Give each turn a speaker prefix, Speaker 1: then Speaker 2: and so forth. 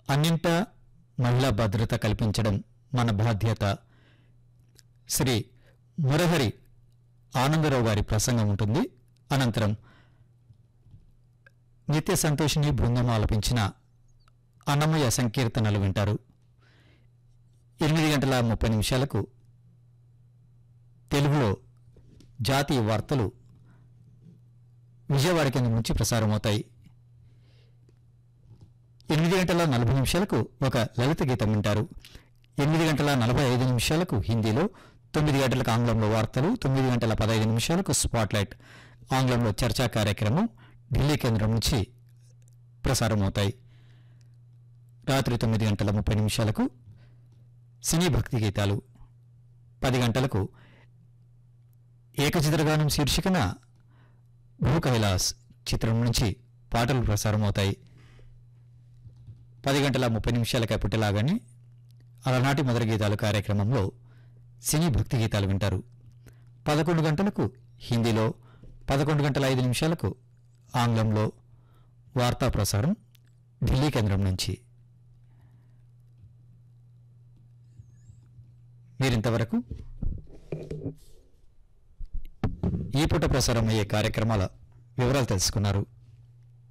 Speaker 1: అన్నింటా మహిళా భద్రత కల్పించడం మన బాధ్యత శ్రీ మురహరి ఆనందరావు గారి ప్రసంగం ఉంటుంది అనంతరం నిత్య సంతోషిని బృందం ఆలపించిన అన్నమయ్య సంకీర్తనలు వింటారు ఎనిమిది గంటల ముప్పై నిమిషాలకు తెలుగులో జాతీయ వార్తలు విజయవాడ కేంద్రం నుంచి ప్రసారమవుతాయి ఎనిమిది గంటల నలభై నిమిషాలకు ఒక లలిత గీతం వింటారు ఎనిమిది గంటల నలభై ఐదు నిమిషాలకు హిందీలో తొమ్మిది గంటలకు ఆంగ్లంలో వార్తలు తొమ్మిది గంటల పదహైదు నిమిషాలకు స్పాట్లైట్ ఆంగ్లంలో చర్చా కార్యక్రమం ఢిల్లీ కేంద్రం నుంచి ప్రసారమవుతాయి రాత్రి తొమ్మిది గంటల ముప్పై నిమిషాలకు సినీ భక్తి గీతాలు పది గంటలకు ఏకచిత్రగానం శీర్షికన భూ కైలాస్ చిత్రం నుంచి పాటలు ప్రసారమవుతాయి పది గంటల ముప్పై నిమిషాలకి పుట్టలాగానే అలనాటి మొదటి గీతాలు కార్యక్రమంలో సినీ భక్తి గీతాలు వింటారు పదకొండు గంటలకు హిందీలో పదకొండు గంటల ఐదు నిమిషాలకు ఆంగ్లంలో వార్తా ప్రసారం ఢిల్లీ కేంద్రం నుంచి మీరింతవరకు ఈ పూట ప్రసారం అయ్యే కార్యక్రమాల వివరాలు తెలుసుకున్నారు